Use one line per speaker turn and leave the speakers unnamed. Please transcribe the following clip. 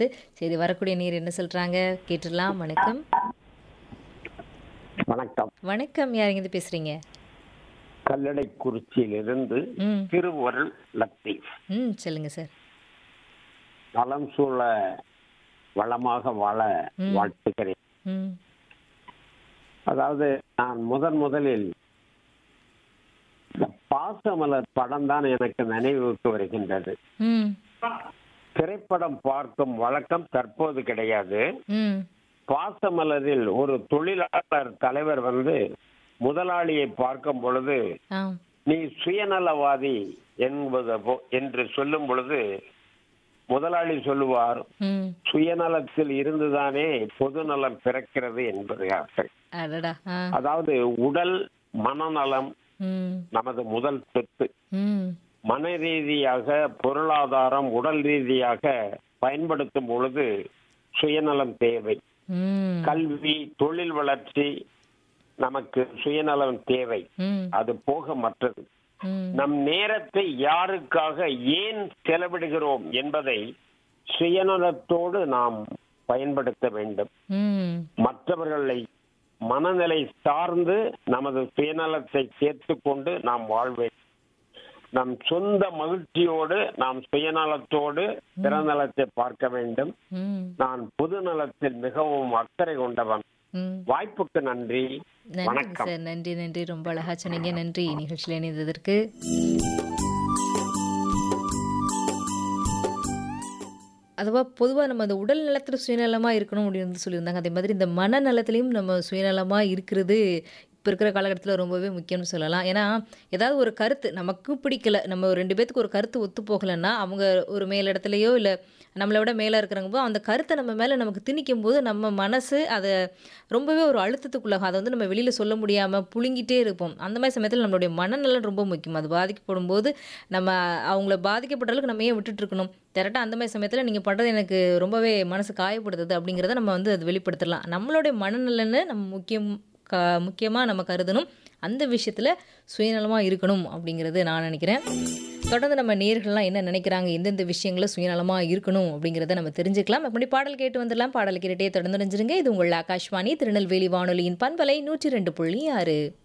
கருத்து சரி வரக்கூடிய நீர் என்ன சொல்றாங்க கேட்டுடலாம் வணக்கம்
வணக்கம்
வணக்கம் யாருங்க இது பேசுறீங்க
கல்லடைக்குறிச்சியிலிருந்து
ம்
திருவருள் லத்தீப்
ம் சொல்லுங்க சார்
நலம் சூழ வளமாக வாழ
ம்.
வாழ்த்துகிறேன்
ம்
அதாவது நான் முதன் முதலில் இந்த பாசமலர் படம் தான் எனக்கு நினைவுக்கு வருகின்றது
ம்
திரைப்படம் பார்க்கும் வழக்கம் தற்போது கிடையாது
ம்
பாசமலரில் ஒரு தொழிலாளர் தலைவர் வந்து முதலாளியை பார்க்கும் பொழுது
ஆ
நீ சுயநலவாதி என்பது போ- என்று சொல்லும் பொழுது முதலாளி சொல்லுவார்
ம்
சுயநலத்தில் இருந்துதானே பொதுநலம் பிறக்கிறது என்பதாக
அடடா ஆ
அதாவது உடல் மனநலம்
ம்
நமது முதல் சொத்து
ம்
மன ரீதியாக பொருளாதாரம் உடல் ரீதியாக பயன்படுத்தும் பொழுது சுயநலம் தேவை
ம்
கல்வி தொழில் வளர்ச்சி நமக்கு சுயநலம் தேவை
ம்
அது போக மற்றது
ம்
நம் நேரத்தை யாருக்காக ஏன் செலவிடுகிறோம் என்பதை சுயநலத்தோடு நாம் பயன்படுத்த வேண்டும்
ம்
மற்றவர்களை மனநிலை சார்ந்து நமது சுயநலத்தை சேர்த்து கொண்டு நாம் வாழ்வேன் நம் சொந்த மகிழ்ச்சியோடு நாம் சுயநலத்தோடு பிறநலத்தை பார்க்க வேண்டும்
ம்
நான் பொது நலத்தில் மிகவும் அக்கறை கொண்டவன்
ம்
வாய்ப்புக்கு நன்றி
நன்றி
வணக்கம்
சார் நன்றி நன்றி ரொம்ப அழகா சொன்னீங்க நன்றி நிகழ்ச்சியில் இணைந்ததற்கு அதுவா பொதுவாக நம்ம அந்த உடல் நலத்தில் சுயநலமாக இருக்கணும் அப்படின்னு வந்து சொல்லியிருந்தாங்க அதே மாதிரி இந்த மனநலத்திலையும் நம்ம சுயநலமாக இருக்கிறது இப்போ இருக்கிற காலகட்டத்தில் ரொம்பவே முக்கியம்னு சொல்லலாம் ஏன்னா ஏதாவது ஒரு கருத்து நமக்கு பிடிக்கல நம்ம ஒரு ரெண்டு பேத்துக்கு ஒரு கருத்து ஒத்து போகலைன்னா அவங்க ஒரு மேலிடத்துலையோ இல்லை நம்மளை விட மேலே இருக்கிறவங்க போது அந்த கருத்தை நம்ம மேலே நமக்கு திணிக்கும் போது நம்ம மனசு அதை ரொம்பவே ஒரு அழுத்தத்துக்குள்ளாகும் அதை வந்து நம்ம வெளியில் சொல்ல முடியாமல் புழுங்கிட்டே இருப்போம் அந்த மாதிரி சமயத்தில் நம்மளுடைய மனநலன் ரொம்ப முக்கியம் அது பாதிக்கப்படும் போது நம்ம அவங்கள பாதிக்கப்பட்ட அளவுக்கு நம்ம ஏன் விட்டுட்டு இருக்கணும் டேரெக்டாக அந்த மாதிரி சமயத்தில் நீங்கள் பண்ணுறது எனக்கு ரொம்பவே மனசு காயப்படுத்துது அப்படிங்கிறத நம்ம வந்து அது வெளிப்படுத்தலாம் நம்மளுடைய மனநலன்னு நம்ம முக்கியம் க முக்கியமாக நம்ம கருதணும் அந்த விஷயத்தில் சுயநலமாக இருக்கணும் அப்படிங்கிறது நான் நினைக்கிறேன் தொடர்ந்து நம்ம நேர்கள்லாம் என்ன நினைக்கிறாங்க எந்தெந்த விஷயங்களில் சுயநலமாக இருக்கணும் அப்படிங்கிறத நம்ம தெரிஞ்சுக்கலாம் அப்படி பாடல் கேட்டு வந்துடலாம் பாடல் கேட்டுட்டே தொடர்ந்து நினைஞ்சிருங்க இது உங்கள் ஆகாஷ்வாணி திருநெல்வேலி வானொலியின் பண்பலை நூற்றி ரெண்டு புள்ளி ஆறு